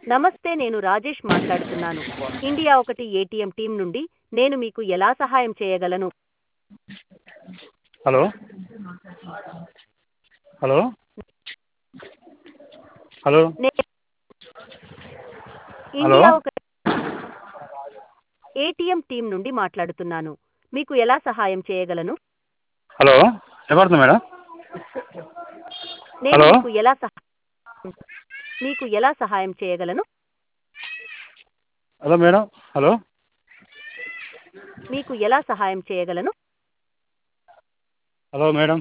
నమస్తే నేను రాజేష్ మాట్లాడుతున్నాను ఇండియా ఒకటి ఏటీఎం టీం నుండి నేను మీకు ఎలా సహాయం చేయగలను హలో హలో హలో నే- హలో ఇండియా ఒక ఏటీఎం టీం నుండి మాట్లాడుతున్నాను మీకు ఎలా సహాయం చేయగలను హలో ఎవరిది మేడం నేను హలో మీకు ఎలా సహా మీకు ఎలా సహాయం చేయగలను హలో మేడం హలో మీకు ఎలా సహాయం చేయగలను హలో మేడం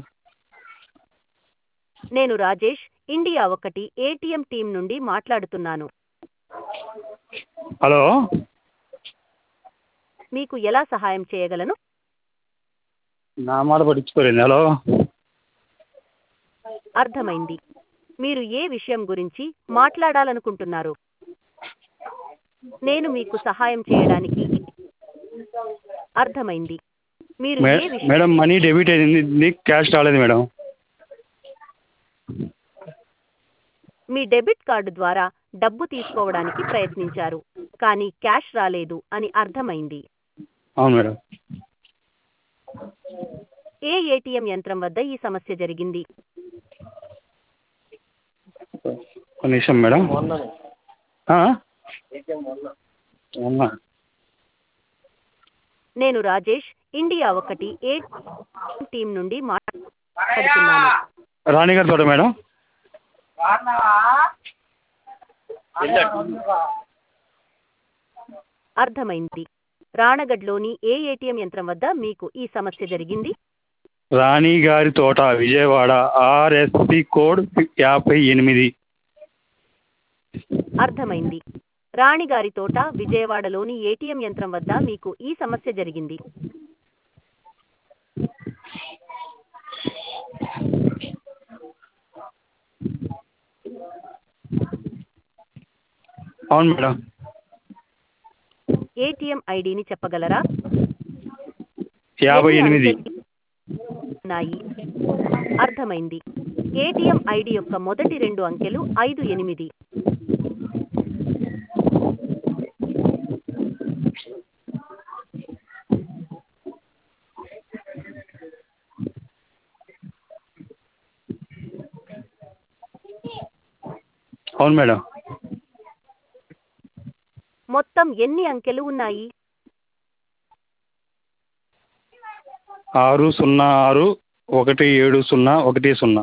నేను రాజేష్ ఇండియా ఒకటి ఏటీఎం టీం నుండి మాట్లాడుతున్నాను హలో మీకు ఎలా సహాయం చేయగలను నా మాట పట్టించుకోలేదు హలో అర్థమైంది మీరు ఏ విషయం గురించి మాట్లాడాలనుకుంటున్నారు నేను మీకు సహాయం చేయడానికి అర్థమైంది మీరు మే ఏ విషయం మేడం మనీ డెబిట్ అయింది క్యాష్ రాలేదు మేడం మీ డెబిట్ కార్డు ద్వారా డబ్బు తీసుకోవడానికి ప్రయత్నించారు కానీ క్యాష్ రాలేదు అని అర్థమైంది అవును మేడం ఏ ఏటీఎం యంత్రం వద్ద ఈ సమస్య జరిగింది ఒక నిమిషం మేడం ఆ? అవునా నేను రాజేష్ ఇండియా ఒకటి ఏ టీం నుండి మాట్లాడుతున్నాను రాణి గారి తోట మేడం అర్థమైంది రాణగఢ్లోని ఏ ఏటీఎం యంత్రం వద్ద మీకు ఈ సమస్య జరిగింది రాణి గారి తోట విజయవాడ ఆర్ఎస్పి కోడ్ యాభై ఎనిమిది అర్థమైంది రాణిగారి తోట విజయవాడలోని ఏటీఎం యంత్రం వద్ద మీకు ఈ సమస్య జరిగింది అవును మేడం ఏటీఎం ఐడిని చెప్పగలరా యాభై ఎన్ని ఎనిమిది అంకెలు ఉన్నాయి అర్థమైంది ఏటీఎం ఐడి యొక్క మొదటి రెండు అంకెలు ఐదు ఎనిమిది అవును మేడం మొత్తం ఎన్ని అంకెలు ఉన్నాయి ఆరు సున్నా ఆరు ఒకటి ఏడు సున్నా ఒకటి సున్నా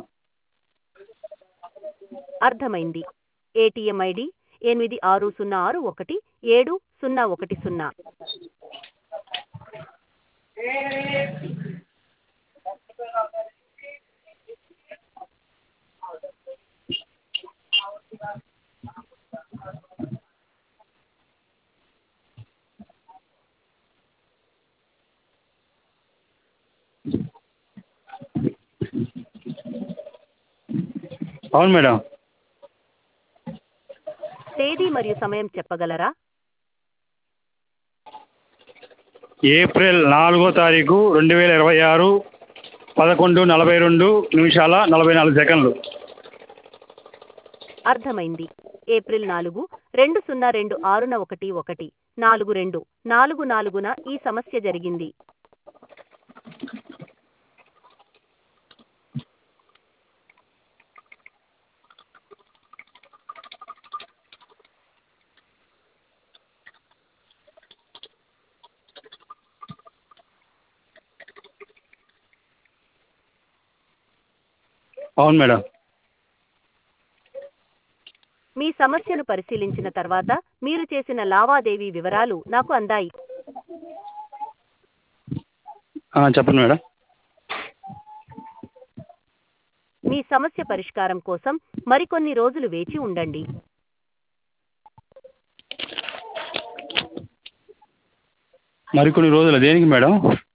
అర్థమైంది ఏటీఎం ఐడి ఎనిమిది ఆరు సున్నా ఆరు ఒకటి ఏడు సున్నా ఒకటి సున్నా అవును మేడం తేదీ మరియు సమయం చెప్పగలరా ఏప్రిల్ నాలుగో తారీఖు రెండు వేల ఇరవై ఆరు పదకొండు నలభై రెండు నిమిషాల నలభై నాలుగు సెకండ్లు అర్థమైంది ఏప్రిల్ నాలుగు రెండు సున్నా రెండు ఆరున ఒకటి ఒకటి నాలుగు రెండు నాలుగు నాలుగున ఈ సమస్య జరిగింది అవును మేడం మీ సమస్యను పరిశీలించిన తర్వాత మీరు చేసిన లావాదేవీ వివరాలు నాకు అందాయి ఆ, చెప్పండి మేడం మీ సమస్య పరిష్కారం కోసం మరికొన్ని రోజులు వేచి ఉండండి మరికొన్ని రోజులు దేనికి మేడం